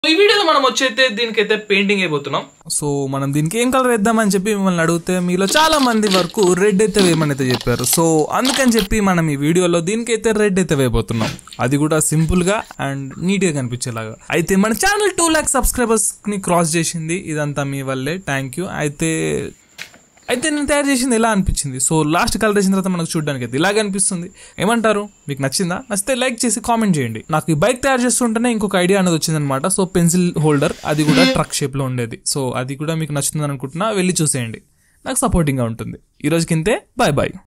ఈ వీడియోలో మనం వచ్చైతే దీనికైతే పెయింటింగ్ అయిపోతున్నాం సో మనం దీనికి ఏం కలర్ వేద్దామని చెప్పి మిమ్మల్ని అడిగితే మీలో చాలా మంది వరకు రెడ్ అయితే వేయమని అయితే చెప్పారు సో అందుకని చెప్పి మనం ఈ వీడియోలో దీనికైతే రెడ్ అయితే వేయబోతున్నాం అది కూడా సింపుల్ గా అండ్ నీట్ గా కనిపించేలాగా అయితే మన ఛానల్ టూ ల్యాక్ సబ్స్క్రైబర్స్ ని క్రాస్ చేసింది ఇదంతా మీ వల్లే థ్యాంక్ యూ అయితే అయితే నేను తయారు చేసింది ఎలా అనిపించింది సో లాస్ట్ కలర్ వేసిన తర్వాత మనకు చూడడానికి అయితే ఇలాగ అనిపిస్తుంది ఏమంటారు మీకు నచ్చిందా నచ్చితే లైక్ చేసి కామెంట్ చేయండి నాకు ఈ బైక్ తయారు చేస్తుంటేనే ఇంకొక ఐడియా అనేది వచ్చిందనమాట సో పెన్సిల్ హోల్డర్ అది కూడా ట్రక్ షేప్ లో ఉండేది సో అది కూడా మీకు నచ్చుతుంది అనుకుంటున్నా వెళ్ళి చూసేయండి నాకు సపోర్టింగ్ గా ఉంటుంది ఈ రోజుకింతే బాయ్ బాయ్